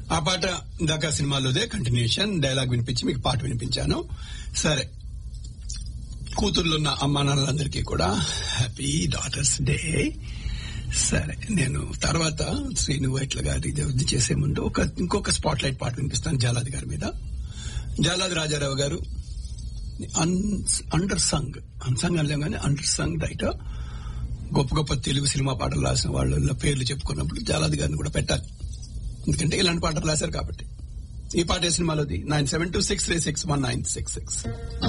ఆ పాట ఇందాక సినిమాలోదే కంటిన్యూషన్ డైలాగ్ వినిపించి మీకు పాట వినిపించాను సరే కూతుర్లున్న అమ్మా నాన్నలందరికీ కూడా హ్యాపీ డాటర్స్ డే సరే నేను తర్వాత శ్రీను వైట్ల గారి ఇది చేసే ముందు ఒక ఇంకొక స్పాట్ లైట్ పాట వినిపిస్తాను జాలాది గారి మీద జాలాది రాజారావు గారు అండర్ సంగ్ అన్సంగ్ అనలేం కానీ అండర్ సంగ్ రైటర్ గొప్ప గొప్ప తెలుగు సినిమా పాటలు రాసిన వాళ్ళ పేర్లు చెప్పుకున్నప్పుడు జాలాది గారిని కూడా పెట్టాలి ఎందుకంటే ఇలాంటి పాటలు రాశారు కాబట్టి ఈ పాట ఏ సినిమాలోది nine seven two six three six one nine six six